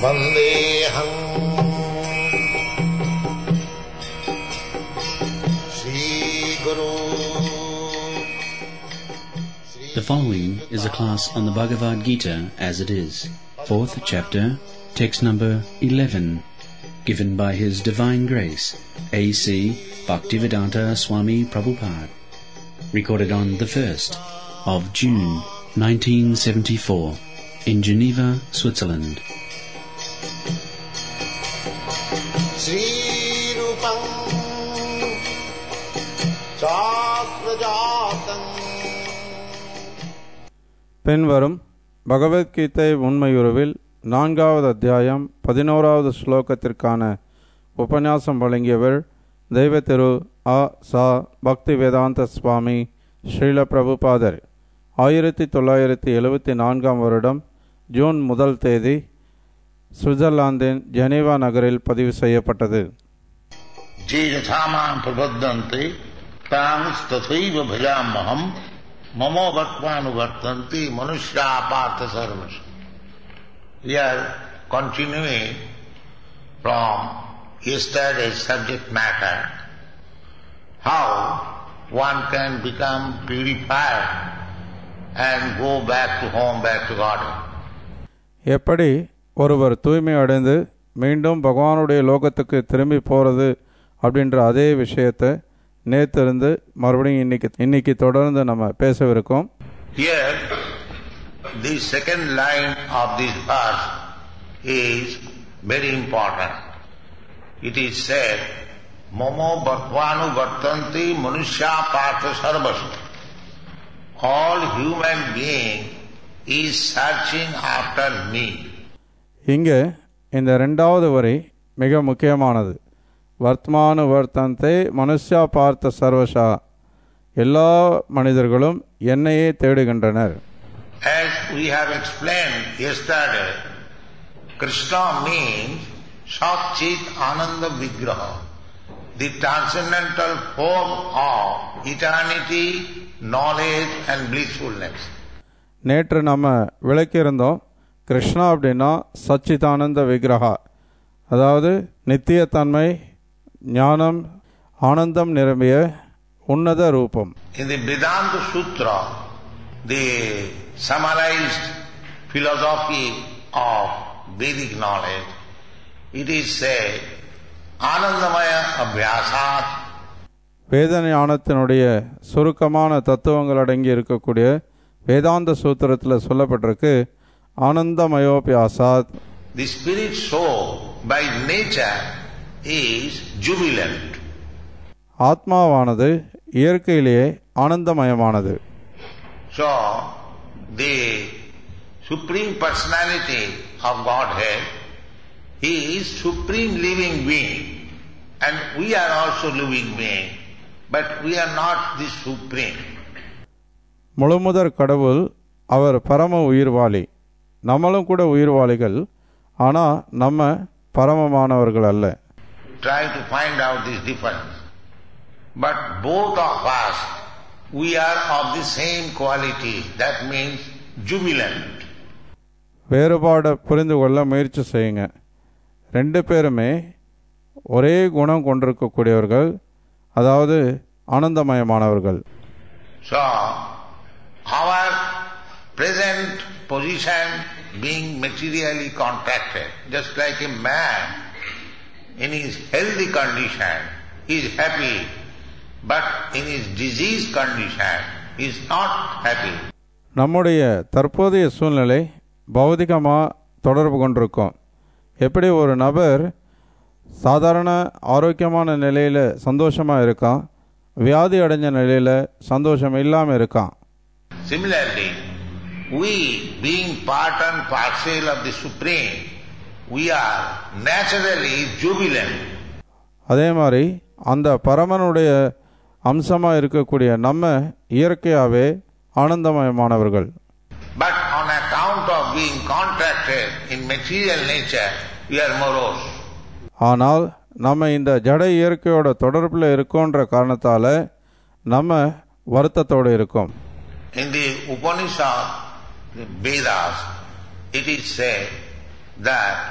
वन्देऽहम् श्रीगुरु The following is a class on the Bhagavad Gita as it is, fourth chapter, text number 11, given by His Divine Grace, A.C. Bhaktivedanta Swami Prabhupada, recorded on the 1st of June 1974 in Geneva, Switzerland. श्रीरूपम् चाक्रजातम् பின்வரும் பகவத்கீதை உண்மையுறவில் நான்காவது அத்தியாயம் பதினோராவது ஸ்லோகத்திற்கான உபன்யாசம் வழங்கியவர் தெய்வ திரு அ சா பக்தி வேதாந்த சுவாமி ஸ்ரீல பிரபுபாதர் ஆயிரத்தி தொள்ளாயிரத்தி எழுபத்தி நான்காம் வருடம் ஜூன் முதல் தேதி சுவிட்சர்லாந்தின் ஜெனீவா நகரில் பதிவு செய்யப்பட்டது जे यथा मां प्रबद्धन्ते तांस्तथैव भजाम्यहम् ममो भक्त्वानुवर्तन्ते मनुष्या Partha सर्वश We are continuing from yesterday's subject matter, how one can become purified and go back to home, back to God. எப்படி ஒருவர் தூய்மை அடைந்து மீண்டும் பகவானுடைய லோகத்துக்கு திரும்பி போகிறது அப்படின்ற அதே விஷயத்தை நேத்திருந்து மறுபடியும் இன்னைக்கு இன்னைக்கு தொடர்ந்து நம்ம பேசவிருக்கோம் Here, the second line of this verse is very important. It is said, Momo Bhagvanu Vartanti Manushya Partha Sarvasya. All human being is searching after me. இங்கே இந்த ரெண்டாவது வரி மிக முக்கியமானது வர்த்தமானு வர்த்தந்தே மனுஷ்யா பார்த்த சர்வஷா எல்லா மனிதர்களும் என்னையே தேடுகின்றனர் As we have explained yesterday, Krishna means Satchit Ananda Vigraha, the transcendental form of eternity, knowledge and blissfulness. நேற்று நம்ம விளக்கியிருந்தோம் கிருஷ்ணா அப்படின்னா சச்சிதானந்த விக்கிரகா அதாவது நித்தியத்தன்மை ஞானம் ஆனந்தம் நிரம்பிய உன்னத ரூபம் In the Vedanta Sutra, the summarized philosophy of Vedic knowledge, it is said, Anandamaya Abhyasat வேத ஞானத்தினுடைய சுருக்கமான தத்துவங்கள் அடங்கி இருக்கக்கூடிய வேதாந்த சூத்திரத்தில் சொல்லப்பட்டிருக்கு ஆனந்தமயோபியாசாத் The spirit soul by nature is jubilant. ஆத்மாவானது இயற்கையிலேயே ஆனந்தமயமானது So, the Supreme Personality of Godhead, He is Supreme Living Being. And we are also living being, but we are not the Supreme. முழுமுதற் கடவுள் அவர் பரம உயிர்வாளி நம்மளும் கூட உயிர்வாளிகள் ஆனால் நம்ம பரமமானவர்கள் அல்ல Try to find out this difference. But both of us, we are of the same quality. That means jubilant. வேறுபாடை புரிந்து கொள்ள முயற்சி செய்யுங்க ரெண்டு பேருமே ஒரே குணம் கொண்டிருக்கக்கூடியவர்கள் அதாவது ஆனந்தமயமானவர்கள் So, our present position being materially contracted, just like a man in his healthy condition is happy, but in his disease condition is not happy. நம்முடைய தற்போதைய சூழ்நிலை பௌதிகமாக தொடர்பு கொண்டிருக்கும் எப்படி ஒரு நபர் சாதாரண ஆரோக்கியமான நிலையில் சந்தோஷமாக இருக்கான் வியாதி அடைஞ்ச நிலையில் சந்தோஷம் இல்லாமல் இருக்கான் Similarly, we being part and parcel of the Supreme, we are naturally jubilant. அதே மாதிரி அந்த பரமனுடைய அம்சமாக இருக்கக்கூடிய நம்ம இயற்கையாகவே ஆனந்தமயமானவர்கள் But on account of being contracted in material nature, we are morose. ஆனால் நம்ம இந்த ஜட இயற்கையோட தொடர்பில் இருக்கோன்ற காரணத்தால் நம்ம வருத்தத்தோடு இருக்கோம் In the Upanishad, the Vedas, it is said that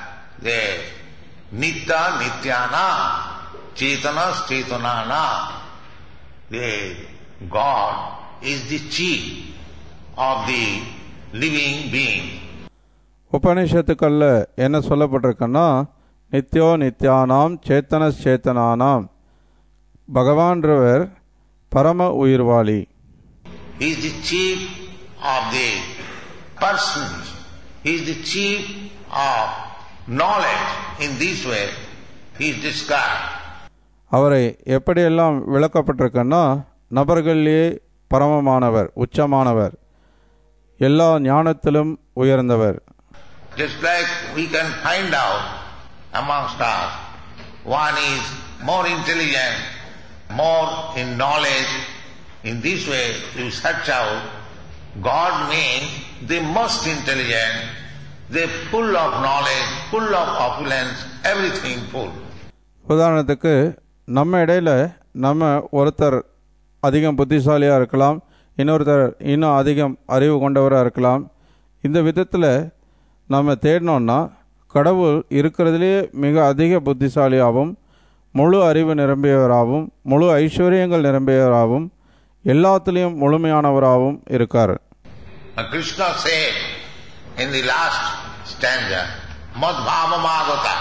the Nitya Nityana, Chetana Chetanana. The God is the chief of the living being. உபனிஷத்துக்களில் என்ன சொல்லப்பட்டிருக்குன்னா நித்யோ நித்யானாம் சேத்தன சேத்தனானாம் பகவான்றவர் பரம உயிர்வாளி He is the chief of the persons. He is the chief of knowledge. In this way, he is described. அவரை எப்படியெல்லாம் விளக்கப்பட்டிருக்குன்னா நபர்களிலே பரமமானவர் உச்சமானவர் எல்லா ஞானத்திலும் உயர்ந்தவர் Just like we can find out amongst us, one is more intelligent, more in knowledge. In this way, you search out. God means the most intelligent, they full of knowledge, full of opulence, everything full. உதாரணத்துக்கு நம்ம இடையில நம்ம ஒருத்தர் அதிகம் புத்திசாலியாக இருக்கலாம் இன்னொருத்தர் இன்னும் அதிகம் அறிவு கொண்டவராக இருக்கலாம் இந்த விதத்தில் நம்ம தேடினோன்னா கடவுள் இருக்கிறதுலே மிக அதிக புத்திசாலியாகவும் முழு அறிவு நிரம்பியவராகவும் முழு ஐஸ்வர்யங்கள் நிரம்பியவராகவும் எல்லாத்துலேயும் முழுமையானவராகவும் இருக்கார் And Krishna said in the last stanza, Madhvamamagata.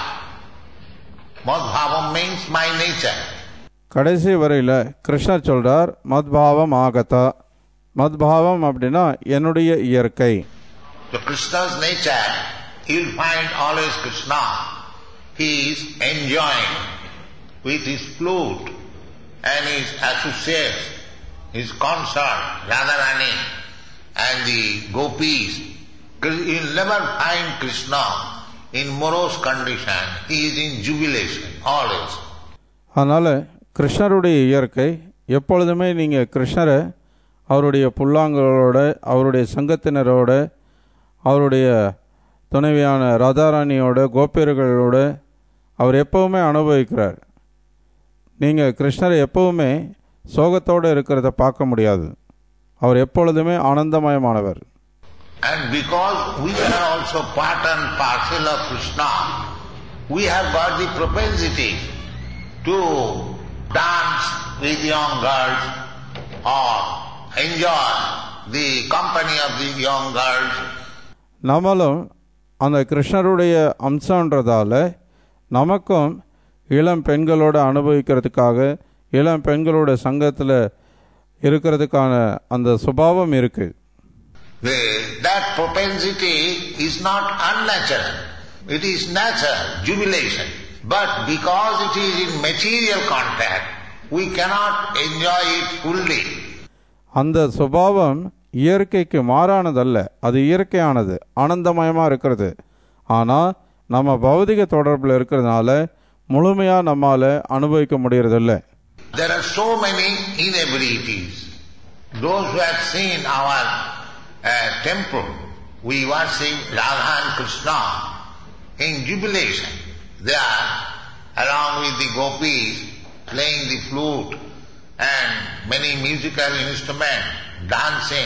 Madhvavam means my nature. கடைசி வரையில் கிருஷ்ணர் சொல்றார் மத்பாவம் ஆகதா மத்பாவம் அப்படின்னா என்னுடைய இயற்கை So Krishna's nature, you'll find always Krishna. He is enjoying with his flute and his associates, his consort, Radharani and the gopis. You'll never find Krishna in morose condition. He is in jubilation always. அதனால் கிருஷ்ணருடைய இயற்கை எப்பொழுதுமே நீங்கள் கிருஷ்ணரை அவருடைய புல்லாங்களோட அவருடைய சங்கத்தினரோட அவருடைய துணைவியான ராதாராணியோட கோபியர்களோட அவர் எப்பவுமே அனுபவிக்கிறார் நீங்கள் கிருஷ்ணரை எப்பவுமே சோகத்தோடு இருக்கிறத பார்க்க முடியாது அவர் எப்பொழுதுமே ஆனந்தமயமானவர் And because we are also part and parcel of Krishna, we have got the propensity to dance with young girls or enjoy the company of the young girls. நம்மளும் அந்த கிருஷ்ணருடைய அம்சன்றதால நமக்கும் இளம் பெண்களோட அனுபவிக்கிறதுக்காக இளம் பெண்களோட சங்கத்தில் இருக்கிறதுக்கான அந்த சுபாவம் இருக்குது The, that propensity is not unnatural. It is natural, jubilation. But because it is in material contact, we cannot enjoy it fully. அந்த சுபாவம் இயற்கைக்கு மாறானதல்ல அது இயற்கையானது ஆனந்தமயமாக இருக்கிறது ஆனால் நம்ம பௌதிக தொடர்பில் இருக்கிறதுனால முழுமையாக நம்மால் அனுபவிக்க முடியறதில்ல There are so many inabilities. Those who have seen our uh, temple, we worship Radha and Krishna in jubilation. They are, along with the gopis, playing the flute and many musical instruments, dancing.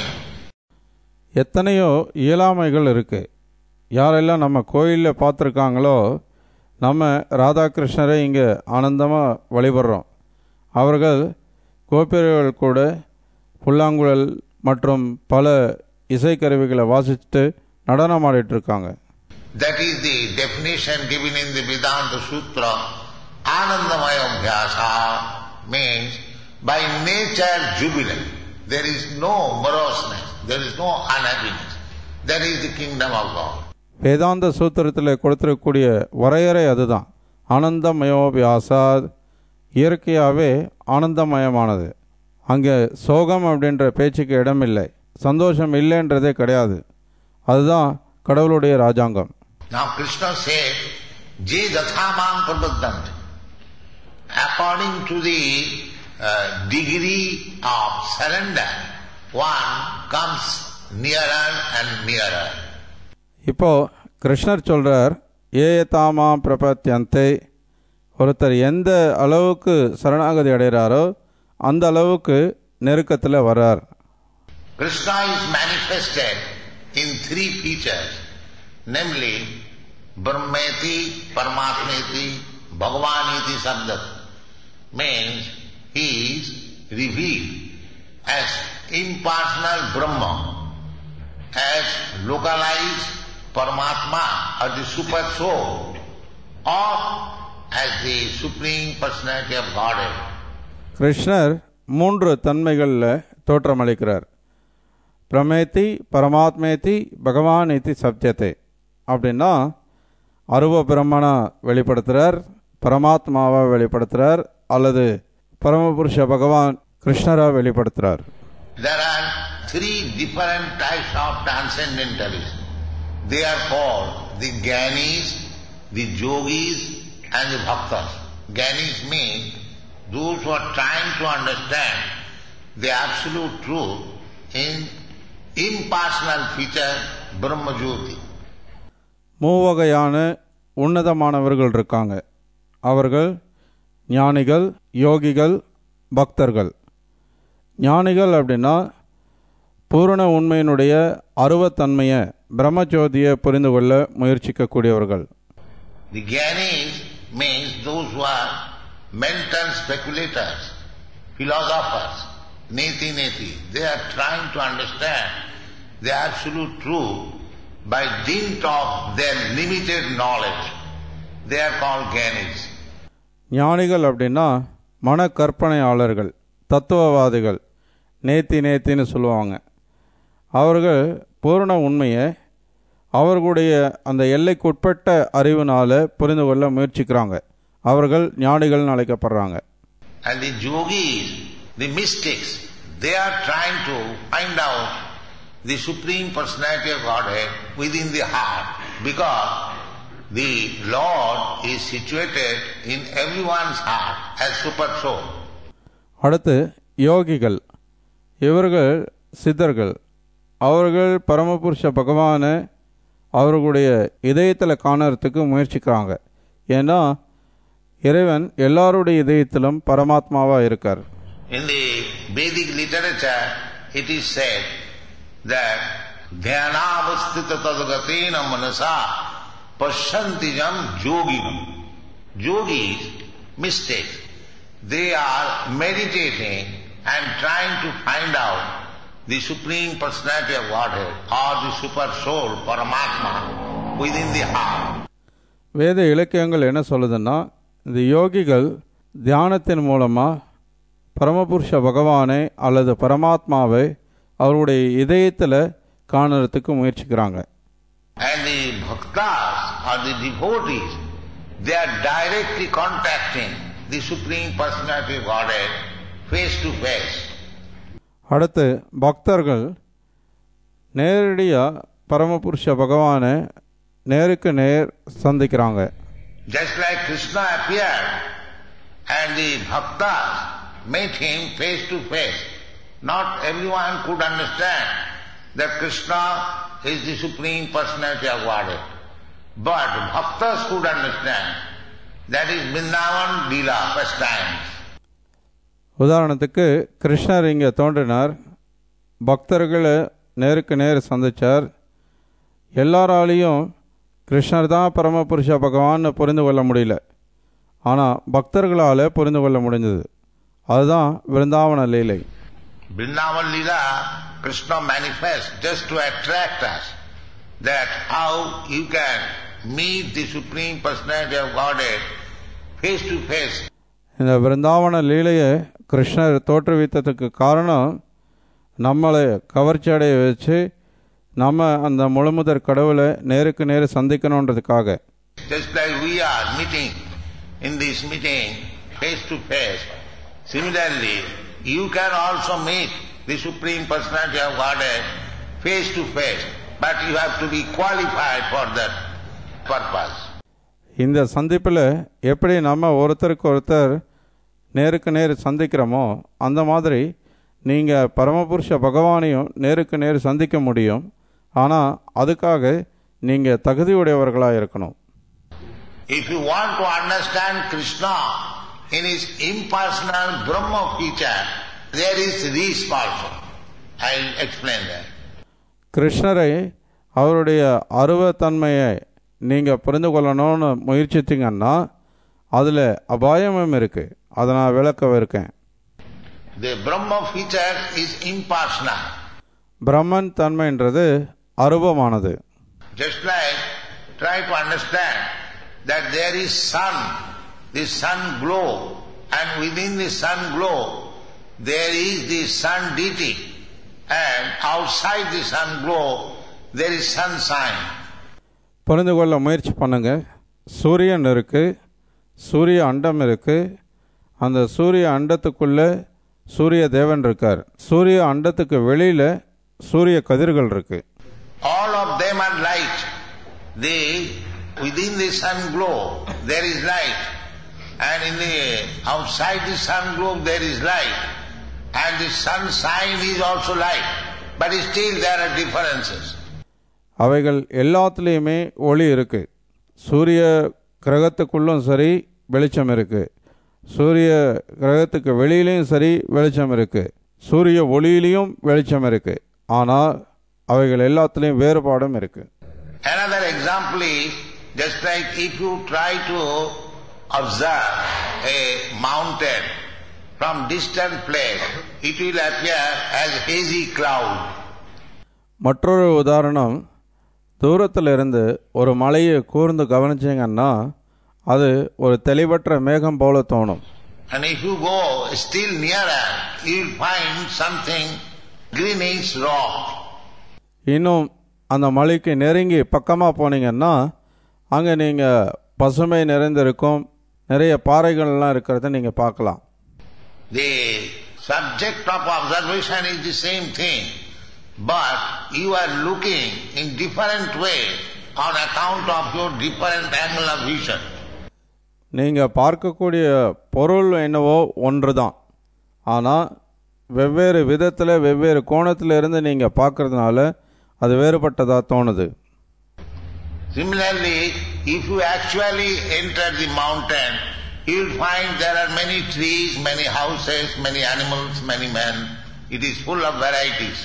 எத்தனையோ இயலாமைகள் இருக்கு யாரெல்லாம் நம்ம கோயிலில் பார்த்துருக்காங்களோ நம்ம ராதாகிருஷ்ணரை இங்கே ஆனந்தமாக வழிபடுறோம் அவர்கள் கோபியர்கள் கூட புல்லாங்குழல் மற்றும் பல இசைக்கருவிகளை வாசிச்சுட்டு நடனம் ஆடிட்டு இருக்காங்க That is the definition given in the Vedanta Sutra. Anandamaya Abhyasa means by nature jubilant. There is no moroseness, there is no unhappiness. That is the kingdom of God. வேதாந்த சூத்திரத்தில் கொடுத்துருக்கக்கூடிய வரையறை அதுதான் ஆனந்தமயோபியாசாத் இயற்கையாகவே ஆனந்தமயமானது அங்கே சோகம் அப்படின்ற பேச்சுக்கு இடமில்லை சந்தோஷம் இல்லைன்றதே கிடையாது அதுதான் கடவுளுடைய ராஜாங்கம் Now Krishna said, Je jathamam prabhaddant. According to the uh, degree of surrender, one comes nearer and nearer. இப்போ கிருஷ்ணர் சொல்றார் ஏ தாமா பிரபத்தியந்தை ஒருத்தர் எந்த அளவுக்கு சரணாகதி அடைகிறாரோ அந்த அளவுக்கு நெருக்கத்தில் வர்றார் Krishna is manifested in three features, namely Brahmeti, Paramatmeti, Bhagavaniti Sabdat means he is revealed as impersonal Brahma, as localized Paramatma or the Super Soul, or as the Supreme Personality of Godhead. கிருஷ்ணர் மூன்று தன்மைகளில் தோற்றமளிக்கிறார் பிரமேத்தி பரமாத்மேத்தி பகவான் இத்தி சப்ஜத்தை அப்படின்னா அருவ பிரம்மனை வெளிப்படுத்துகிறார் பரமாத்மாவை வெளிப்படுத்துகிறார் அல்லது பரமபுருஷ பகவான் கிருஷ்ணரை வெளிப்படுத்துகிறார் There are three different types of transcendentalists. They are called the Gyanis, the Yogis and the Bhaktas. Gyanis mean those who are trying to understand the absolute truth in impersonal feature Brahma Jyoti. மூவகையான உன்னதமானவர்கள் இருக்காங்க அவர்கள் ஞானிகள் யோகிகள் பக்தர்கள் ஞானிகள் அப்படின்னா பூரண உண்மையினுடைய அருவத்தன்மையை பிரம்மஜோதியை புரிந்து கொள்ள முயற்சிக்கக்கூடியவர்கள் The Gyanis means those who are mental speculators, philosophers, neti neti. They are trying to understand the absolute truth by dint of their limited knowledge. They are called Gyanis. ஞானிகள் அப்படின்னா மன கற்பனையாளர்கள் தத்துவவாதிகள் நேத்தி நேத்தின்னு சொல்லுவாங்க அவர்கள் பூரண உண்மையை அவர்களுடைய அந்த எல்லைக்குட்பட்ட அறிவினால புரிந்து கொள்ள முயற்சிக்கிறாங்க அவர்கள் ஞானிகள்னு அழைக்கப்படுறாங்க And the yogis, the mystics, they are trying to find out the Supreme Personality of Godhead within the heart because the Lord is situated in everyone's heart as Super Soul. அடுத்து யோகிகள் இவர்கள் சித்தர்கள் அவர்கள் பரமபுருஷ பகவானை அவர்களுடைய இதயத்தில் காணறதுக்கு முயற்சிக்கிறாங்க ஏன்னா இறைவன் எல்லாருடைய இதயத்திலும் பரமாத்மாவாக இருக்கார் In the Vedic literature, it is said that dhyanavastita tadgatena manasa pasyantijam yoginam. Yogis, mystics, they are meditating and trying to find out the Supreme Personality of Godhead or the Super Soul, Paramatma, within the heart. வேத இலக்கியங்கள் என்ன சொல்லுதுன்னா இந்த யோகிகள் தியானத்தின் மூலமாக பரமபுருஷ பகவானை அல்லது பரமாத்மாவை அவருடைய இதயத்தில் காணறதுக்கு முயற்சிக்கிறாங்க And the bhaktas or the devotees, they are directly contacting the Supreme Personality of Godhead face to face. அடுத்து பக்தர்கள் நேரடியாக பரமபுருஷ பகவானை நேருக்கு நேர் சந்திக்கிறாங்க Just like Krishna appeared and the bhaktas met him face to face. Not everyone could understand that Krishna is the Supreme Personality of Godhead. But bhaktas could understand. That is Vrindavan Leela pastimes. உதாரணத்துக்கு கிருஷ்ணர் இங்கே தோன்றினார் பக்தர்களை நேருக்கு நேர் சந்திச்சார் எல்லாராலையும் கிருஷ்ணர் தான் பரமபுருஷ பகவான்னு புரிந்து கொள்ள முடியல ஆனால் பக்தர்களால் புரிந்து கொள்ள முடிஞ்சது அதுதான் விருந்தாவன லீலை Vrindavan Leela, Krishna manifests just to attract us. That how you can meet the Supreme Personality of Godhead face to face. இந்த விருந்தாவன லீலையை கிருஷ்ணர் தோற்றுவித்ததுக்கு காரணம் நம்மளை கவர்ச்சி அடைய வச்சு நம்ம அந்த முழுமுதற் கடவுளை நேருக்கு நேர் சந்திக்கணுன்றதுக்காக Just like we are meeting in this meeting face to face. Similarly, you can also meet the Supreme Personality of Godhead face to face. But you have to be qualified for that purpose. இந்த சந்திப்பில் எப்படி நம்ம ஒருத்தருக்கு ஒருத்தர் நேருக்கு நேர் சந்திக்கிறோமோ அந்த மாதிரி நீங்கள் பரமபுருஷ பகவானையும் நேருக்கு நேர் சந்திக்க முடியும் ஆனால் அதுக்காக நீங்கள் தகுதியுடையவர்களாக இருக்கணும் If you want to understand Krishna in his impersonal Brahma feature, there is this also. I'll explain that. கிருஷ்ணரை அவருடைய அருவத்தன்மையை நீங்கள் புரிந்து கொள்ளணும்னு முயற்சித்தீங்கன்னா அதில் அபாயமும் இருக்குது அதை நான் விளக்கவிருக்கேன் The Brahma feature is impersonal. Brahman தன்மைன்றது அருவமானது Just like try to understand that there is sun, the sun glow, and within the sun glow there is the sun deity, and outside the sun glow there is sunshine. புரிந்து கொள்ள முயற்சி பண்ணுங்க சூரியன் இருக்கு சூரிய அண்டம் இருக்கு அந்த சூரிய அண்டத்துக்குள்ள சூரிய தேவன் இருக்கார் சூரிய அண்டத்துக்கு வெளியில சூரிய கதிர்கள் இருக்கு All of them are light. They, within the sun glow, there is light. And in the, outside the sun glow, there is light. And the sunshine is also light. But still there are differences. அவைகள் எல்லாத்துலேயுமே ஒளி இருக்கு சூரிய கிரகத்துக்குள்ளும் சரி வெளிச்சம் இருக்கு சூரிய கிரகத்துக்கு வெளியிலையும் சரி வெளிச்சம் இருக்கு சூரிய ஒளியிலையும் வெளிச்சம் இருக்கு ஆனால் அவைகள் எல்லாத்துலேயும் வேறுபாடும் இருக்கு Another example is, just like if you try to observe a mountain from distant place, it will appear as hazy cloud. மற்றொரு உதாரணம் தூரத்தில் இருந்து ஒரு மலையை கூர்ந்து கவனிச்சிங்கன்னா அது ஒரு தெளிவற்ற மேகம் போல தோணும் And if you go still nearer, you will find something greenish rock. இன்னும் அந்த மலைக்கு நெருங்கி பக்கமாக போனீங்கன்னா அங்கே நீங்கள் பசுமை நிறைந்திருக்கும் நிறைய பாறைகள்லாம் இருக்கிறத நீங்கள் பார்க்கலாம் The subject of observation is the same thing, but you are looking in different way on account of your different angle of vision. நீங்கள் பார்க்கக்கூடிய பொருள் என்னவோ ஒன்று தான் ஆனால் வெவ்வேறு விதத்தில் வெவ்வேறு கோணத்தில் இருந்து நீங்கள் பார்க்கறதுனால அது வேறுபட்டதாக தோணுது Similarly, if you actually enter the mountain, you will find there are many trees, many houses, many animals, many men. It is full of varieties.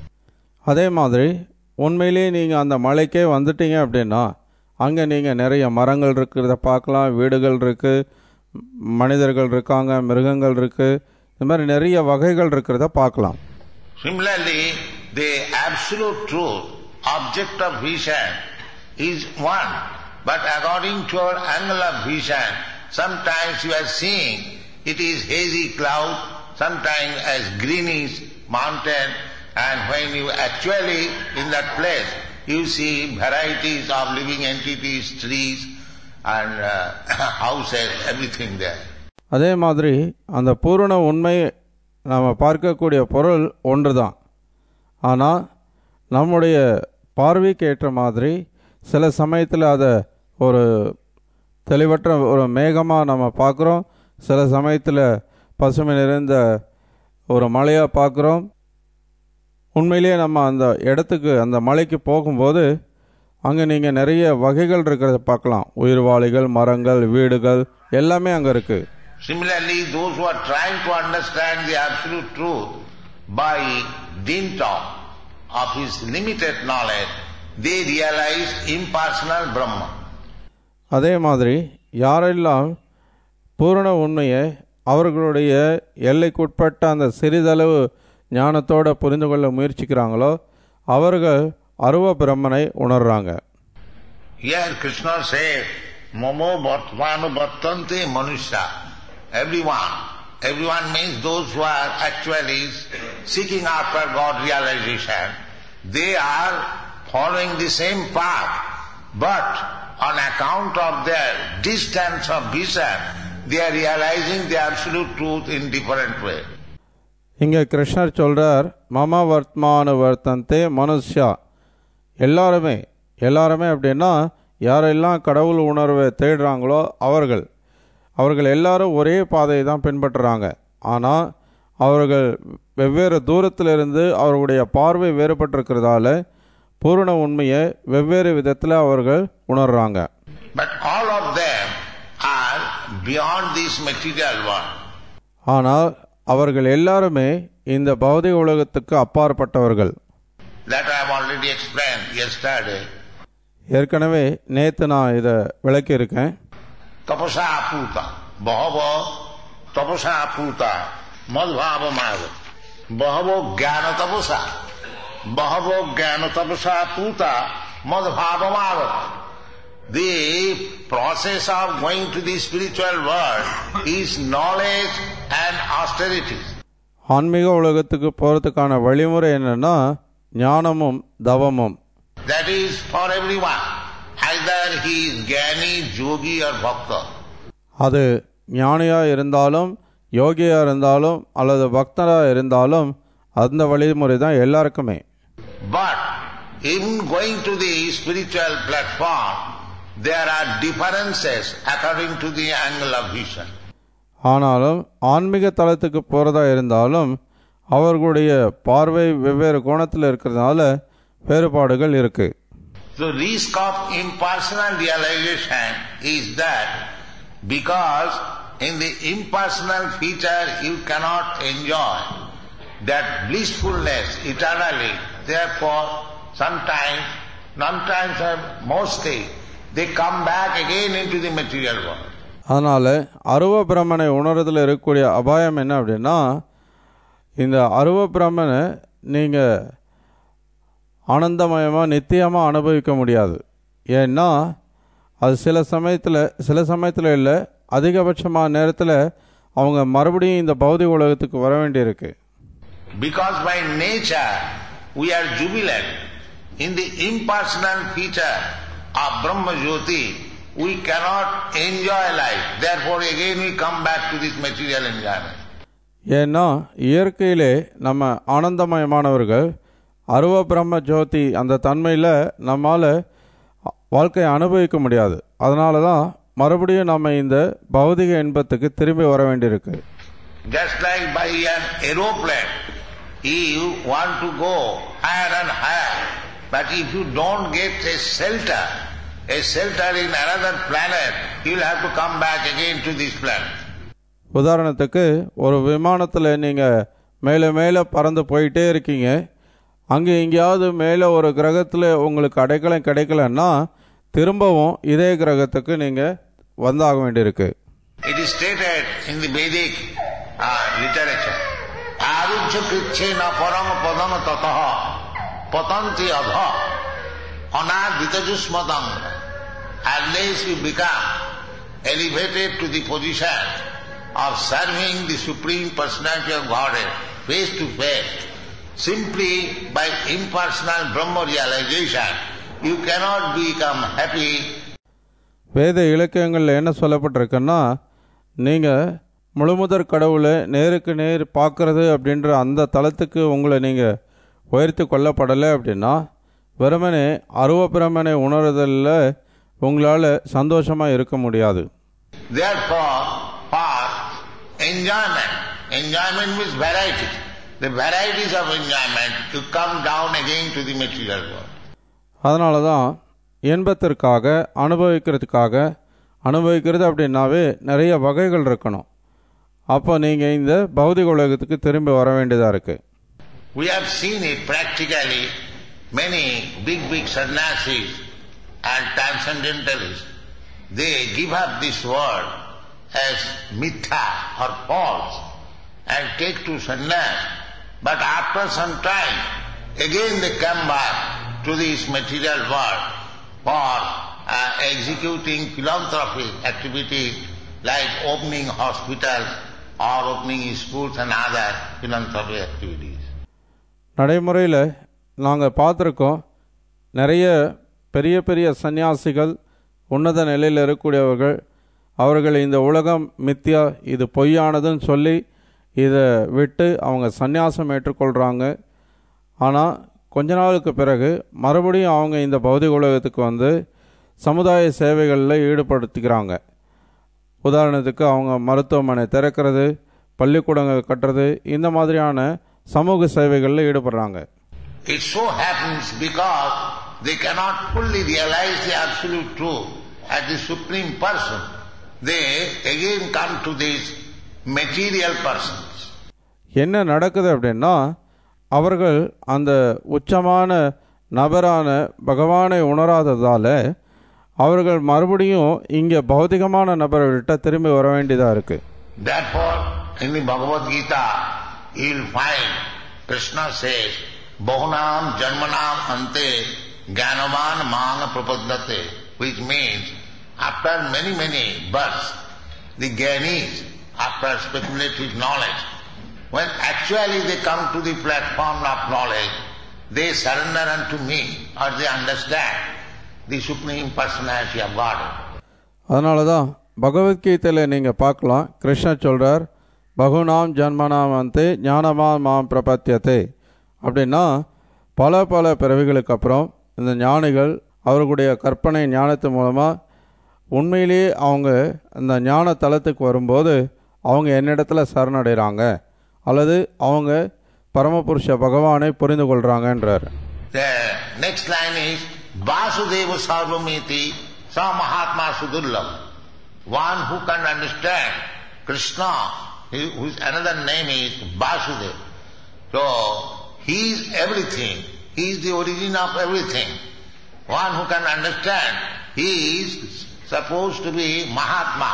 அதே மாதிரி உண்மையிலேயே நீங்கள் அந்த மலைக்கே வந்துட்டீங்க அப்படின்னா அங்கே நீங்கள் நிறைய மரங்கள் இருக்கிறத பார்க்கலாம் வீடுகள் இருக்குது மனிதர்கள் இருக்காங்க மிருகங்கள் இருக்குது இந்த மாதிரி நிறைய வகைகள் இருக்கிறத பார்க்கலாம் Similarly, the absolute truth, object of vision, is one. But according to your angle of vision, sometimes you are seeing it is hazy cloud, sometimes as greenish mountain, and when you actually in that place, you see varieties of living entities, trees, and uh, houses, everything there. அதே மாதிரி அந்த பூரண உண்மை நாம் பார்க்கக்கூடிய பொருள் ஒன்று தான் ஆனால் நம்முடைய பார்வைக்கு ஏற்ற மாதிரி சில சமயத்தில் அதை ஒரு தெளிவற்ற ஒரு மேகமாக நம்ம பார்க்குறோம் சில சமயத்தில் பசுமை நிறைந்த ஒரு மலையாக பார்க்குறோம் உண்மையிலேயே நம்ம அந்த இடத்துக்கு அந்த மலைக்கு போகும்போது அங்கே நீங்கள் நிறைய வகைகள் இருக்கிறத பார்க்கலாம் உயிர்வாளிகள் மரங்கள் வீடுகள் எல்லாமே அங்கே இருக்குது Similarly, those who are trying to understand the absolute truth by dint of, of his limited knowledge, they realize impersonal Brahma. அதே மாதிரி யாரெல்லாம் பூரண உண்மையை அவர்களுடைய எல்லைக்குட்பட்ட அந்த சிறிதளவு ஞானத்தோட புரிந்து கொள்ள முயற்சிக்கிறாங்களோ அவர்கள் அருவ பிரம்மனை உணர்றாங்க Here Krishna says, Momo Bhatmanu Bhattante Manusha. Everyone. Everyone means those who are actually seeking after God realization. They are following the same path, but on account of their distance of vision, they are realizing the absolute truth in different way. இங்கே கிருஷ்ணர் சொல்றார் மம வர்த்மானு வர்த்தந்தே மனுஷ்யா எல்லாருமே எல்லாருமே அப்படின்னா யாரெல்லாம் கடவுள் உணர்வை தேடுறாங்களோ அவர்கள் அவர்கள் எல்லாரும் ஒரே பாதையை தான் பின்பற்றுறாங்க ஆனால் அவர்கள் வெவ்வேறு தூரத்திலிருந்து அவர்களுடைய பார்வை வேறுபட்டிருக்கிறதால பூரண உண்மையை வெவ்வேறு விதத்தில் அவர்கள் உணர்றாங்க But all of them are beyond this material world. ஆனால் அவர்கள் எல்லாருமே இந்த பௌதிக உலகத்துக்கு அப்பாற்பட்டவர்கள் That I have already explained yesterday. ஏற்கனவே நேற்று நான் இதை விளக்கியிருக்கேன் तपसा पूता बहव तपसा पूता मद भाव मार्ग बहवो ज्ञान तपसा बहवो ज्ञान तपसा पूता मद भाव मार्ग The process of going to the spiritual world is knowledge and austerity. ஆன்மீக உலகத்துக்கு போகிறதுக்கான வழிமுறை என்னன்னா ஞானமும் தவமும் That is for everyone. Either he is Jnani, Yogi or Bhakta. அது ஞானியாக இருந்தாலும் யோகியாக இருந்தாலும் அல்லது பக்தராக இருந்தாலும் அந்த வழிமுறை தான் எல்லாருக்குமே But in going to the spiritual platform, there are differences according to the angle of vision. ஆனாலும் ஆன்மீக தளத்துக்கு போகிறதா இருந்தாலும் அவர்களுடைய பார்வை வெவ்வேறு கோணத்தில் இருக்கிறதுனால வேறுபாடுகள் இருக்குது The risk of impersonal realization is that because in the impersonal feature you cannot enjoy that blissfulness eternally, therefore sometimes, sometimes and mostly, they come back again into the material world. அதனால் அருவ பிரம்மனை உணர்றதுல இருக்கக்கூடிய அபாயம் என்ன அப்படின்னா இந்த அருவ பிரம்மனை நீங்கள் ஆனந்தமயமாக நித்தியமாக அனுபவிக்க முடியாது ஏன்னா அது சில சமயத்தில் சில சமயத்தில் இல்லை அதிகபட்சமான நேரத்தில் அவங்க மறுபடியும் இந்த பௌதிக உலகத்துக்கு வர வேண்டியிருக்கு Because by nature we are jubilant. In the impersonal feature of Brahma Jyoti, we cannot enjoy life. Therefore again we come back to this material enjoyment. ஏன்னா இயற்கையிலே நம்ம ஆனந்தமயமானவர்கள் அருவ பிரம்ம ஜோதி அந்த தன்மையில் நம்மால் வாழ்க்கையை அனுபவிக்க முடியாது அதனால தான் மறுபடியும் நம்ம இந்த பௌதிக இன்பத்துக்கு திரும்பி வர வேண்டியிருக்கு Just like by an aeroplane, you want to go higher and higher. But if you don't get a shelter, a shelter in another planet, you will have to come back again to this planet. உதாரணத்துக்கு ஒரு விமானத்தில் நீங்கள் மேலே மேலே பறந்து போயிட்டே இருக்கீங்க அங்கே எங்கேயாவது மேலே ஒரு கிரகத்தில் உங்களுக்கு அடைக்கலம் கிடைக்கலன்னா திரும்பவும் இதே கிரகத்துக்கு நீங்கள் வந்தாக வேண்டியிருக்கு It is stated in the Vedic uh, literature, Arujya kriche na parama padam tataha patanti adha anaditajusmadam. Unless you become elevated to the position of serving the Supreme Personality of Godhead face to face, simply by impersonal Brahma realization, you cannot become happy வேத இலக்கியங்களில் என்ன சொல்லப்பட்டிருக்குன்னா நீங்கள் முழுமுதற் கடவுளை நேருக்கு நேர் பார்க்கறது அப்படின்ற அந்த தளத்துக்கு உங்களை நீங்கள் உயர்த்தி கொள்ளப்படலை அப்படின்னா வெறுமனே அருவ பிரமனை உணர்தலில் உங்களால் சந்தோஷமாக இருக்க முடியாது Therefore, for enjoyment, enjoyment means variety. The varieties of enjoyment, you come down again to the material world. அதனால தான் இன்பத்திற்காக அனுபவிக்கிறதுக்காக அனுபவிக்கிறது அப்படின்னாவே நிறைய வகைகள் இருக்கணும் அப்போ நீங்கள் இந்த பௌதிக உலகத்துக்கு திரும்பி வர வேண்டியதாக இருக்குது We have seen it practically. Many big, big sannyasis and transcendentalists, they give up this world as mithya or false and take to sannyas. But after some time, again they come back to this material world for uh, executing philanthropic activities like opening hospitals or opening schools and other philanthropic activities. நடைமுறையில் நாங்கள் பார்த்துருக்கோம் நிறைய பெரிய பெரிய சந்நியாசிகள் உன்னத நிலையில் இருக்கக்கூடியவர்கள் அவர்கள் இந்த உலகம் மித்தியா இது பொய்யானதுன்னு சொல்லி இதை விட்டு அவங்க சந்நியாசம் ஏற்றுக்கொள்கிறாங்க ஆனால் கொஞ்ச நாளுக்கு பிறகு மறுபடியும் அவங்க இந்த பௌதிக உலகத்துக்கு வந்து சமுதாய சேவைகளில் ஈடுபடுத்திக்கிறாங்க உதாரணத்துக்கு அவங்க மருத்துவமனை திறக்கிறது பள்ளிக்கூடங்கள் கட்டுறது இந்த மாதிரியான சமூக சேவைகளில் ஈடுபடுறாங்க It so happens because they cannot fully realize the absolute truth as the Supreme Person. They again come to these material persons. என்ன நடக்குது அப்படின்னா அவர்கள் அந்த உச்சமான நபரான பகவானை உணராததால் அவர்கள் மறுபடியும் இங்கே பௌதிகமான நபர்கள்ட்ட திரும்பி வர வேண்டியதாக இருக்குது Therefore, in the Bhagavad Gita, you will find Krishna says, Bahunam Janmanam Ante Gyanavan Manga Prapaddate, which means after many, many births, the Gyanis, after speculative knowledge, when actually they come to the platform of knowledge, they surrender unto me or they understand the Supreme Personality of Godhead. அதனால தான் பகவத்கீதையில் நீங்கள் பார்க்கலாம் கிருஷ்ணர் சொல்கிறார் பகுநாம் ஜன்மனாம் வந்து ஞானமான் மாம் பிரபத்தியத்தை அப்படின்னா பல பல பிறவிகளுக்கு அப்புறம் இந்த ஞானிகள் அவர்களுடைய கற்பனை ஞானத்து மூலமாக உண்மையிலேயே அவங்க அந்த ஞான தளத்துக்கு வரும்போது அவங்க என்னிடத்துல சரணடைகிறாங்க அல்லது அவங்க பரமபுருஷ பகவானை புரிந்து கொள்கிறாங்கன்றார் The next line is Vasudeva Sarvamiti Sa Mahatma Sudurlabha. One who can understand Krishna, he- whose another name is Vasudeva. So he is everything. He is the origin of everything. One who can understand, he is supposed to be Mahatma,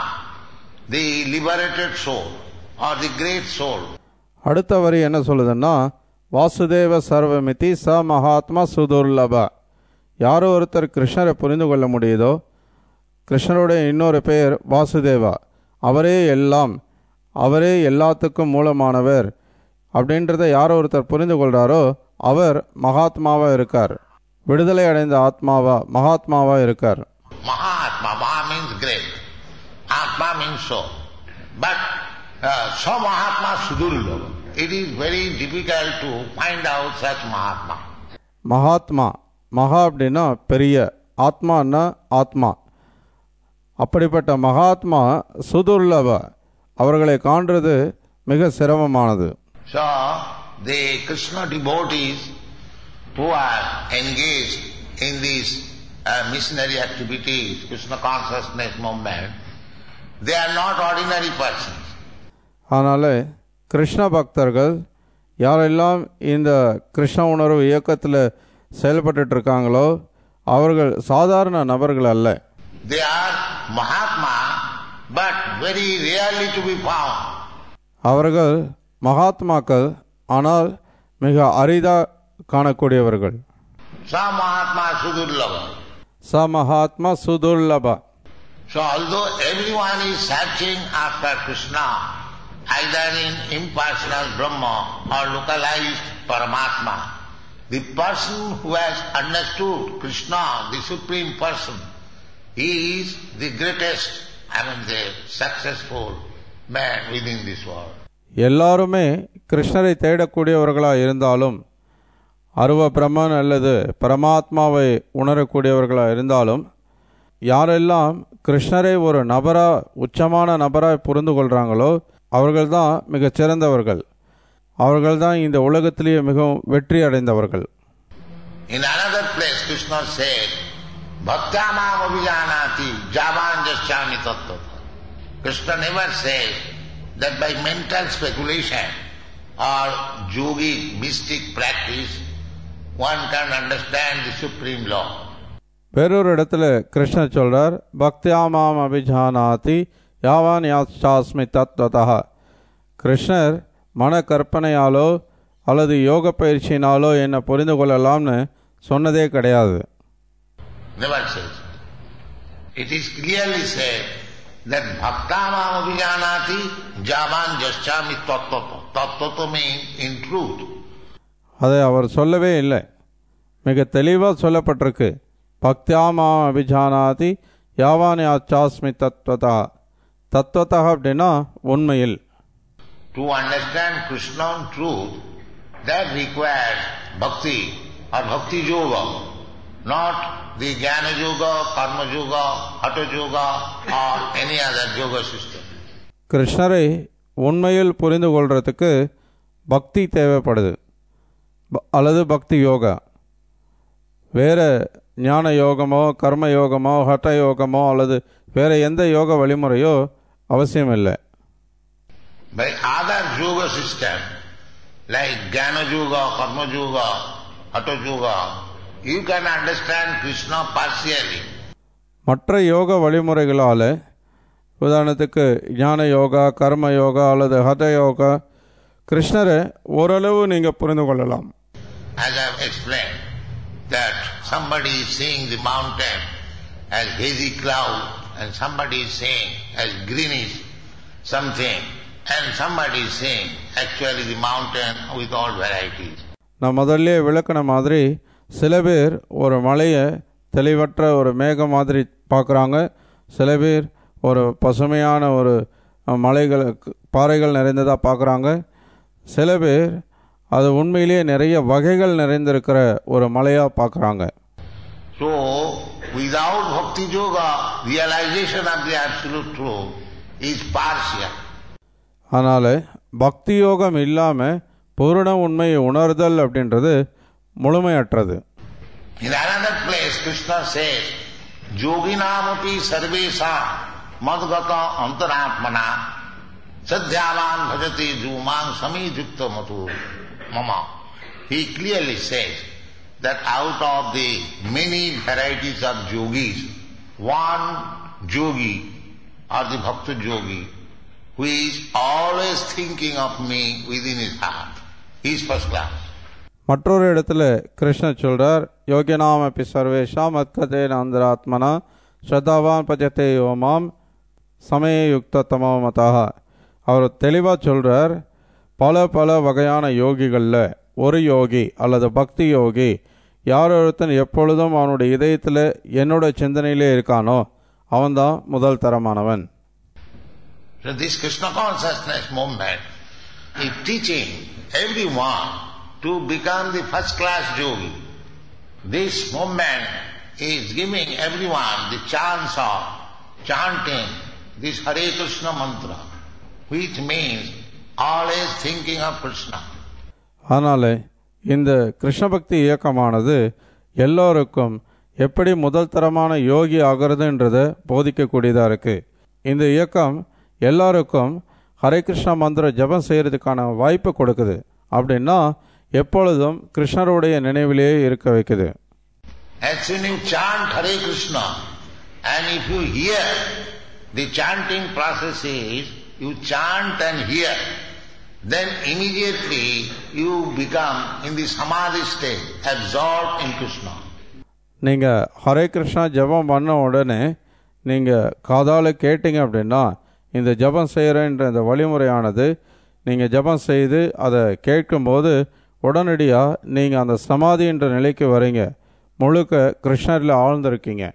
the liberated soul or the great soul. அடுத்த வரி என்ன சொல்லுதுன்னா வாசுதேவ சர்வமிதி ச மகாத்மா சுதுர்லப யாரோ ஒருத்தர் கிருஷ்ணரை புரிந்து கொள்ள முடியுதோ கிருஷ்ணருடைய இன்னொரு பெயர் வாசுதேவா அவரே எல்லாம் அவரே எல்லாத்துக்கும் மூலமானவர் அப்படின்றத யாரோ ஒருத்தர் புரிந்து கொள்கிறாரோ அவர் மகாத்மாவா இருக்கார் விடுதலை அடைந்த ஆத்மாவா மகாத்மாவா இருக்கார் Mahatma, Maha means great. Atma means soul. But uh, so Mahatma Sudurlabha. It is very difficult to find out such Mahatma. Mahatma மகா அப்படின்னா பெரிய ஆத்மான்னா ஆத்மா அப்படிப்பட்ட மகாத்மா சுதுர்லப அவர்களை காண்றது மிக சிரமமானது So the Krishna devotees who are engaged in these uh, missionary activities, Krishna consciousness movement, they are not ordinary persons. அதனால் கிருஷ்ண பக்தர்கள் யாரெல்லாம் இந்த கிருஷ்ண உணர்வு இயக்கத்தில் செயல்பட்டுட்டு இருக்காங்களோ அவர்கள் சாதாரண நபர்கள் அல்ல They are Mahatma, but very rarely to be found. அவர்கள் மகாத்மாக்கள் ஆனால் மிக அரிதாக காணக்கூடியவர்கள் Sa Mahatma Sudurlabha. ச Mahatma சுதுர்லப So although everyone is searching after Krishna, either in impersonal Brahma or localized Paramatma, the person who has understood Krishna, the Supreme Person, he is the greatest, I mean the successful man within this world. எல்லாருமே கிருஷ்ணரை தேடக்கூடியவர்களாக இருந்தாலும் அருவ பிரம்மன் அல்லது பரமாத்மாவை உணரக்கூடியவர்களாக இருந்தாலும் யாரெல்லாம் கிருஷ்ணரை ஒரு நபரா உச்சமான நபராய் புரிந்து கொள்கிறாங்களோ அவர்கள்தான் மிகச் சிறந்தவர்கள் அவர்கள்தான் இந்த உலகத்திலேயே மிகவும் வெற்றி அடைந்தவர்கள் In another place, Krishna said, Bhaktamam abhijanati javan jasyami tattva. Krishna never says that by mental speculation or yogic, mystic practice, one can understand the supreme law. வேறொரு இடத்துல கிருஷ்ணர் சொல்றார் பக்தியாமாம் அபிஜானாதி யாவான் யாஸ்மி தத்வதா கிருஷ்ணர் மன கற்பனையாலோ அல்லது யோக பயிற்சியினாலோ என்னை புரிந்து கொள்ளலாம்னு சொன்னதே கிடையாது Never says. It is clearly said that bhaktamam abhijanati javan jasyami tattva. Tattva means in truth. அதை அவர் சொல்லவே இல்லை மிக தெளிவாக சொல்லப்பட்டிருக்கு பக்தியாமா அபிஜானாதி யாவான் யாச்சாஸ்மி தத்வதா தத்வதா அப்படின்னா உண்மையில் To understand Krishna in truth, that requires bhakti or bhakti yoga, not the jnana yoga, karma yoga, hatha yoga or any other yoga system. கிருஷ்ணரை உண்மையில் புரிந்து கொள்றதுக்கு பக்தி தேவைப்படுது ப- அல்லது பக்தி யோகா வேறு ஞான யோகமோ கர்ம யோகமோ ஹட்ட யோகமோ அல்லது வேறு எந்த யோக வழிமுறையோ அவசியம் இல்லை By other yoga system, like jnana yoga, karma yoga, hatha yoga, you can understand Krishna partially. மற்ற யோக வழிமுறைகளால் உதாரணத்துக்கு ஞான யோகா கர்ம யோகா அல்லது ஹத யோகா கிருஷ்ணரை ஓரளவு நீங்கள் புரிந்து கொள்ளலாம் As I have explained, that somebody is seeing the mountain as hazy cloud, and somebody is seeing as greenish something, and somebody is seeing actually the mountain with all varieties. நான் முதல்ல விளக்குன மாதிரி சில பேர் ஒரு மலையை தெளிவற்ற ஒரு மேகம் மாதிரி பார்க்குறாங்க சில பேர் ஒரு பசுமையான ஒரு அஹ், மலைகள் பாறைகள் நிறைந்ததாக பார்க்குறாங்க சில பேர் அது உண்மையிலேயே நிறைய வகைகள் நிறைந்திருக்கிற ஒரு மலையாக பார்க்குறாங்க So, without bhakti yoga, realization of the absolute truth is partial. அதனால் பக்தி யோகம் இல்லாமல் பூரண உண்மையை உணர்தல் அப்படின்றது முழுமையற்றது In another place, Krishna says, Yoginamapi sarvesa madgata antaratmana sadhyavan bhajati jumang samijukta matu mama. He clearly says that out of the many varieties of yogis, one yogi or the bhakta yogi who is always thinking of me within his heart. He is first class. மற்றொரு இடத்துல கிருஷ்ணர் சொல்றார் யோகினாமப்பி சர்வேஷா மத்கதேன அந்தராத்மனா ஸ்ரத்தாவான் பஜத்தே யோமாம் சமயயுக்த தமோமதாக அவர் தெளிவாக சொல்றார் பல பல வகையான யோகிகளில் ஒரு யோகி அல்லது பக்தி யோகி யார் ஒருத்தன் எப்பொழுதும் அவனுடைய இதயத்தில் என்னோட சிந்தனையிலே இருக்கானோ அவன்தான் முதல் தரமானவன் So this Krishna consciousness movement is teaching everyone to become the first class yogi. This movement is giving everyone the chance of chanting this Hare Krishna mantra, which means always thinking of Krishna. அதனால் இந்த கிருஷ்ண பக்தி இயக்கமானது எல்லோருக்கும் எப்படி முதல் தரமான யோகி ஆகிறதுன்றதை போதிக்கக்கூடியதாக இருக்குது இந்த இயக்கம் எல்லாருக்கும் ஹரே கிருஷ்ணா மந்திர ஜபம் செய்கிறதுக்கான வாய்ப்பு கொடுக்குது அப்படின்னா எப்பொழுதும் கிருஷ்ணருடைய நினைவிலேயே இருக்க வைக்குது As soon you chant Hare Krishna, and if you hear, the chanting process is, you chant and hear, then immediately you become in the samadhi state, absorbed in Krishna. நீங்கள் ஹரே கிருஷ்ணா ஜபம் பண்ண உடனே நீங்கள் காதால் கேட்டீங்க அப்படின்னா இந்த ஜபம் செய்கிறேன்ற இந்த வழிமுறையானது நீங்கள் ஜபம் செய்து அதை கேட்கும்போது உடனடியாக நீங்கள் அந்த சமாதின்ற நிலைக்கு வரீங்க முழுக்க கிருஷ்ணரில் ஆழ்ந்திருக்கீங்க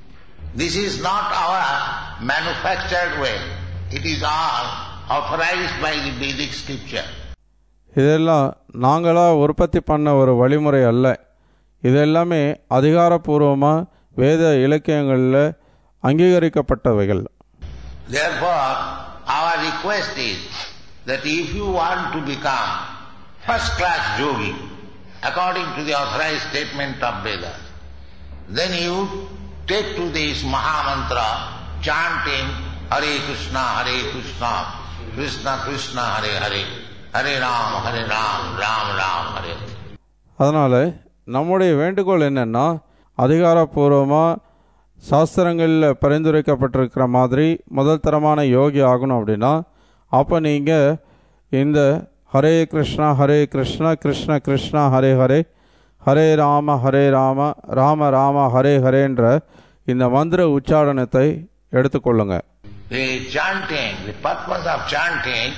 This is not our manufactured way. It is all authorized by the Vedic scripture. இதெல்லாம் நாங்களாக உற்பத்தி பண்ண ஒரு வழிமுறை அல்ல இது எல்லாமே அதிகாரப்பூர்வமாக வேத இலக்கியங்களில் அங்கீகரிக்கப்பட்டவைகள் Therefore, our request is that if you want to become first class yogi, according to the authorized statement of Vedas, then you take to this Mahamantra chanting Hare Krishna, Hare Krishna, Krishna Krishna, Hare Hare, Hare Ram, Hare Ram, Ram Ram, Hare Hare. அதனால் நம்முடைய வேண்டுகோள் என்னென்னா அதிகாரப்பூர்வமாக சாஸ்திரங்களில் பரிந்துரைக்கப்பட்டிருக்கிற மாதிரி முதல் தரமான யோகி ஆகணும் அப்படின்னா அப்போ நீங்கள் இந்த ஹரே கிருஷ்ணா ஹரே கிருஷ்ணா கிருஷ்ண கிருஷ்ணா ஹரே ஹரே ஹரே ராம ஹரே ராம ராம ராம ஹரே ஹரேன்ற இந்த மந்திர உச்சாரணத்தை எடுத்துக்கொள்ளுங்க The chanting, the purpose of chanting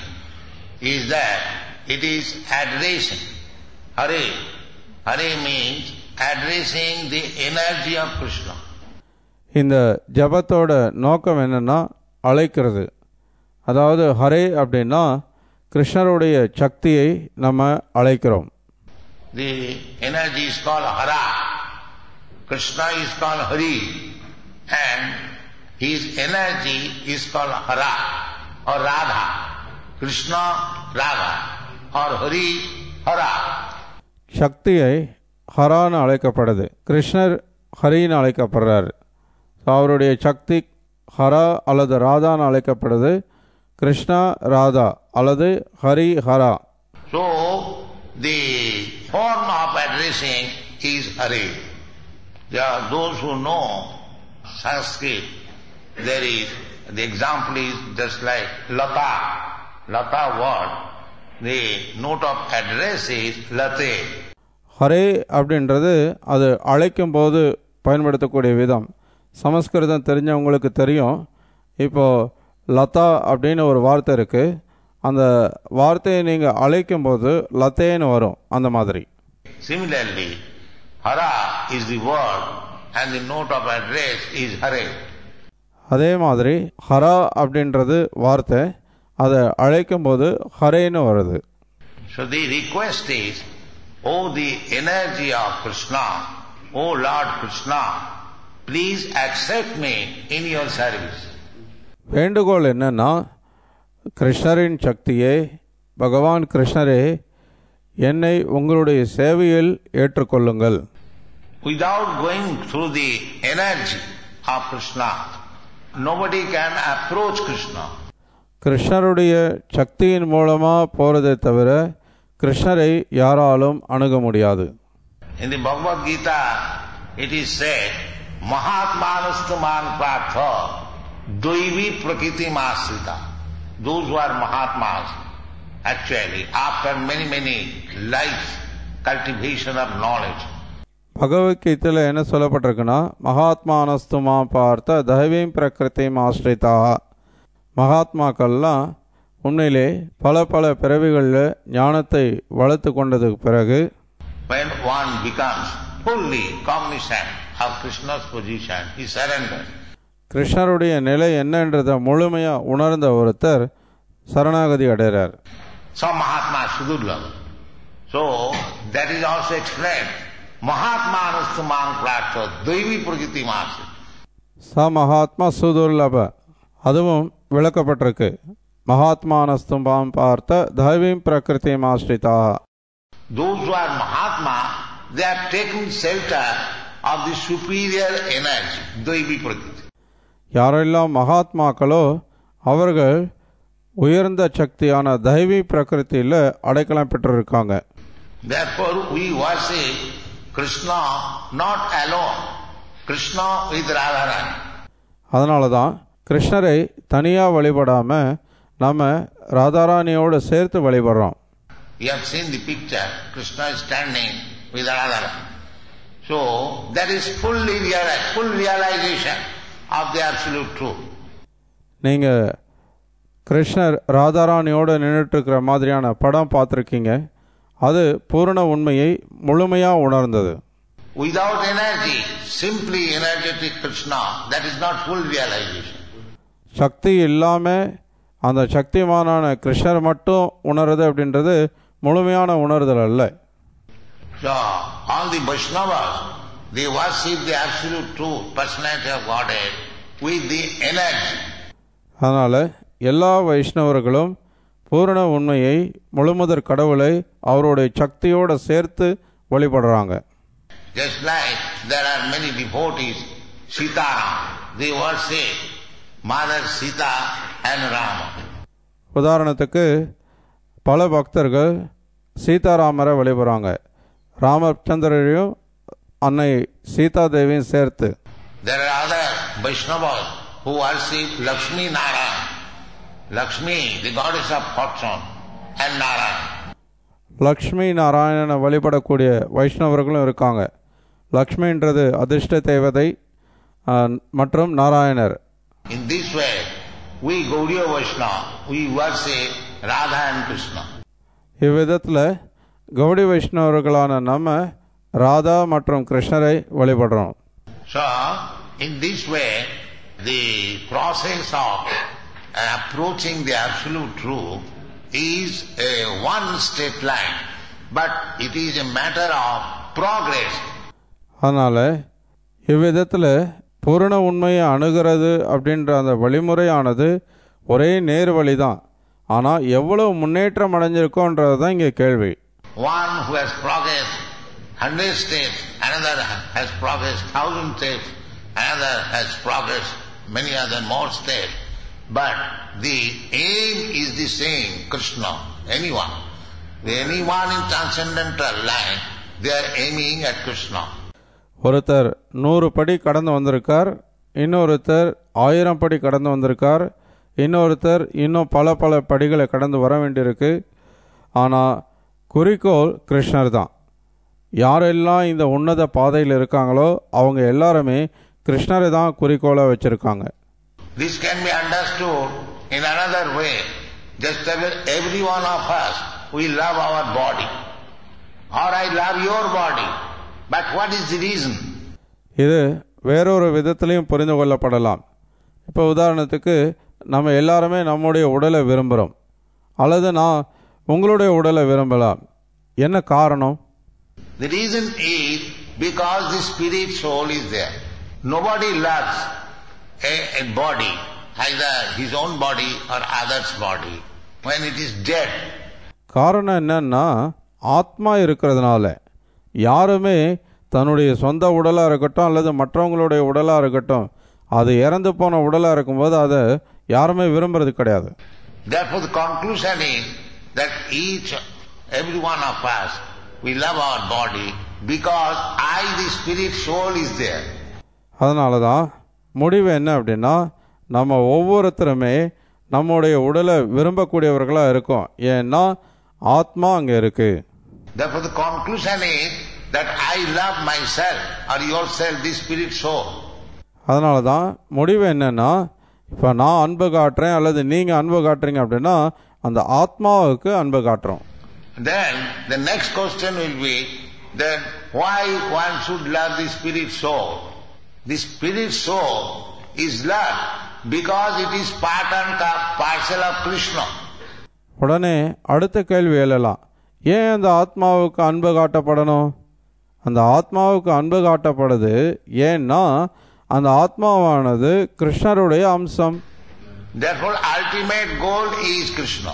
is that it is addressing. Hare. Hare means addressing the energy of Krishna. இந்த ஜபத்தோட நோக்கம் என்னன்னா அழைக்கிறது அதாவது ஹரே அப்படின்னா கிருஷ்ணருடைய சக்தியை நம்ம அழைக்கிறோம் The energy is called Hara. Krishna is called Hari. And his energy is called Hara or Radha. Krishna, Radha. Or Hari, Hara. சக்தியை ஹரான்னு அழைக்கப்படுது கிருஷ்ணர் ஹரின்னு அழைக்கப்படுறாரு அவருடைய சக்தி ஹரா அல்லது ராதான்னு அழைக்கப்படுது கிருஷ்ணா ராதா அல்லது Hari ஹரா So, the form of addressing is Hare. There are those who know Sanskrit. There is, the example is just like Lata. Lata word. The note of address is Late. Hare அப்படின்றது அது அழைக்கும் போது பயன்படுத்தக்கூடிய விதம் சமஸ்கிருதம் தெரிஞ்சவங்களுக்கு தெரியும் இப்போது லதா அப்படின்னு ஒரு வார்த்தை இருக்குது அந்த வார்த்தையை நீங்கள் அழைக்கும்போது லத்தேன்னு வரும் அந்த மாதிரி Similarly, Hara is the word and the note of address is Hare. அதே மாதிரி ஹரா அப்படின்றது வார்த்தை அதை அழைக்கும்போது ஹரேன்னு வருது So the request is, Oh the energy of Krishna, O Lord Krishna, please accept me in your service. வேண்டுகோள் என்னன்னா கிருஷ்ணரின் சக்தியே பகவான் கிருஷ்ணரே என்னை உங்களுடைய சேவையில் ஏற்றுக்கொள்ளுங்கள் Without going through the energy of Krishna, nobody can approach Krishna. கிருஷ்ணருடைய சக்தியின் மூலமாக போகிறதை தவிர கிருஷ்ணரை யாராலும் அணுக முடியாது In the Bhagavad Gita, it is said, Mahatmanastuman Pratha Daivi Prakriti Masrita. Those who are Mahatmas, actually, after many, many lives, cultivation of knowledge, பகவத்கீதையில் என்ன சொல்லப்பட்டிருக்குன்னா மகாத்மானஸ்துமா பார்த்த தெய்வீம் பிரகிருதியும் ஆசிரிதா மகாத்மாக்கள்லாம் உண்மையிலே பல பல பிறவிகளில் ஞானத்தை வளர்த்து கொண்டதுக்கு பிறகு when one becomes fully cognizant of Krishna's position, he surrenders. கிருஷ்ணருடைய நிலை என்னன்றதை முழுமையாக உணர்ந்த ஒருத்தர் சரணாகதி அடைகிறார் Some Mahatma Sudurlabha. So, that is also explained. Mahatmanastumam Pratha Daivi Prakriti Masrita. ச மகாத்மா சுதுர்லப அதுவும் விளக்கப்பட்டிருக்கு மகாத்மானஸ்தும்பாம் பார்த்த தெய்வீம் பிரகிருதியும் ஆசிரிதா Those who are Mahatma, they are taking shelter of the superior energy, Daivi Prakriti. யாரெல்லாம் மகாத்மாக்களோ அவர்கள் உயர்ந்த சக்தியான தெய்வீ பிரகிருத்தியில் அடைக்கலம் பெற்றிருக்காங்க Therefore, we worship Krishna not alone, Krishna with Radharani. அதனால தான் கிருஷ்ணரை தனியாக வழிபடாமல் நம்ம ராதாராணியோடு சேர்த்து வழிபடுறோம் You have seen the picture, Krishna is standing with Radharani. So, that is fully realized, full realization of the absolute truth. நீங்கள் கிருஷ்ணர் ராதாராணியோடு நின்றுட்டுருக்கிற மாதிரியான படம் பார்த்துருக்கீங்க அது பூரண உண்மையை முழுமையாக உணர்ந்தது Without energy, simply energetic Krishna, that is not full realization. சக்தி இல்லாமல் அந்த சக்திமானான கிருஷ்ணர் மட்டும் உணருது அப்படின்றது முழுமையான உணர்தல் அல்ல So, all the Vaishnavas, they worship the absolute truth, personality of Godhead, with the energy. அதனால் எல்லா வைஷ்ணவர்களும் பூரண உண்மையை முழுமுதற் கடவுளை அவருடைய சக்தியோடு சேர்த்து வழிபடுறாங்க Just like there are many devotees, Sitaram, they worship Mother Sita and Rama. உதாரணத்துக்கு பல பக்தர்கள் சீதாராமரை வழிபடுறாங்க ராமச்சந்திரரையும் அன்னை சீதாதேவியும் சேர்த்து There are other Vaishnavas who worship Lakshmi Narayan. Lakshmi, the goddess of fortune, and Narayan. Lakshmi நாராயணனை வழிபடக்கூடிய வைஷ்ணவர்களும் இருக்காங்க லக்ஷ்மின்றது அதிர்ஷ்ட தேவதை ஆ, மற்றும் நாராயணர் In this way, we Gaudiya Vaishnava, we worship Radha and Krishna. இவ்விதத்தில் கௌடி வைஷ்ணவர்களான நம்ம ராதா மற்றும் கிருஷ்ணரை வழிபடுறோம் So, in this way, the process of approaching the absolute truth is a one straight line, but it is a matter of progress. அதனால் இவ்விதத்தில் பூரண உண்மையை அணுகிறது அப்படின்ற அந்த வழிமுறையானது ஒரே நேர் வழி தான் ஆனால் எவ்வளவு முன்னேற்றம் அடைஞ்சிருக்கோன்றது தான் இங்கே கேள்வி One who has progressed hundred steps, another has progressed thousand steps, another has progressed many other more steps. But the aim is the same, Krishna, anyone. Anyone in transcendental life, they are aiming at Krishna. ஒருத்தர் நூறு படி கடந்து வந்திருக்கார் இன்னொருத்தர் ஆயிரம் படி கடந்து வந்திருக்கார் இன்னொருத்தர் இன்னும் பல பல படிகளை கடந்து வர வேண்டியிருக்கு ஆனால் குறிக்கோள் கிருஷ்ணர் தான் யாரெல்லாம் இந்த உன்னத பாதையில் இருக்காங்களோ அவங்க எல்லாருமே கிருஷ்ணரை தான் குறிக்கோளாக வச்சுருக்காங்க This can be understood in another way. Just as every one of us, we love our body. Or I love your body. But what is the reason? இது வேறொரு விதத்திலையும் புரிந்து கொள்ளப்படலாம் இப்போ உதாரணத்துக்கு நம்ம எல்லாருமே நம்முடைய உடலை விரும்புகிறோம் அல்லது நான் உங்களுடைய உடலை விரும்பலாம் என்ன காரணம் The reason is because the spirit soul is there. Nobody loves a, a body, either his own body or other's body, when it is dead. காரணம் என்னன்னா ஆத்மா இருக்கிறதுனால யாருமே தன்னுடைய சொந்த உடலாக இருக்கட்டும் அல்லது மற்றவங்களுடைய உடலாக இருக்கட்டும் அது இறந்து போன உடலாக இருக்கும்போது அதை யாருமே விரும்புறது கிடையாது Therefore the conclusion is that each, every one of us, we love our body because I, the spirit soul is there. அதனால தான் முடிவு என்ன அப்படின்னா நம்ம ஒவ்வொருத்தருமே நம்முடைய உடலை விரும்பக்கூடியவர்களாக இருக்கோம் ஏன்னா ஆத்மா அங்கே இருக்குது Therefore the conclusion is that I love myself or yourself, the spirit soul. அதனால தான் முடிவு என்னன்னா இப்போ நான் அன்பு காட்டுறேன் அல்லது நீங்கள் அன்பு காட்டுறீங்க அப்படின்னா அந்த ஆத்மாவுக்கு அன்பு காட்டுறோம் Then the next question will be then why one should love the spirit soul? The spirit soul is loved because it is part and ca- parcel of Krishna. உடனே அடுத்த கேள்வி எழலாம் ஏன் அந்த ஆத்மாவுக்கு அன்பு காட்டப்படணும் அந்த ஆத்மாவுக்கு அன்பு காட்டப்படுது ஏன்னா அந்த ஆத்மாவானது கிருஷ்ணருடைய அம்சம் Therefore ultimate goal is Krishna.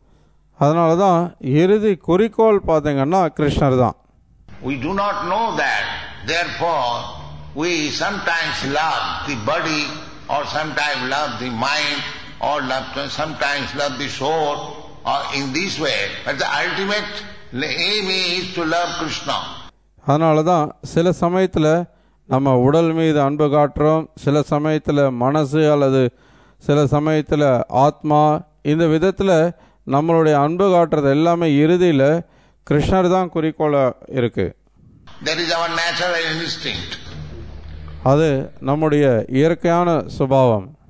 அதனால தான் இறுதி குறிக்கோள் பார்த்தீங்கன்னா கிருஷ்ணர் தான் We do not know that. Therefore we sometimes love the body or sometimes love the mind or love, sometimes love the soul or in this way. But the ultimate aim is to love Krishna. அதனால தான் சில சமயத்தில் நம்ம உடல் மீது அன்பு காட்டுறோம் சில சமயத்தில் மனசு அல்லது சில சமயத்தில் ஆத்மா இந்த விதத்தில் நம்மளுடைய அன்பு காட்டுறது எல்லாமே இறுதியில் கிருஷ்ணர் தான் குறிக்கோளாக இருக்குது That is our natural instinct. அது நம்முடைய இயற்கையான சுபாவம்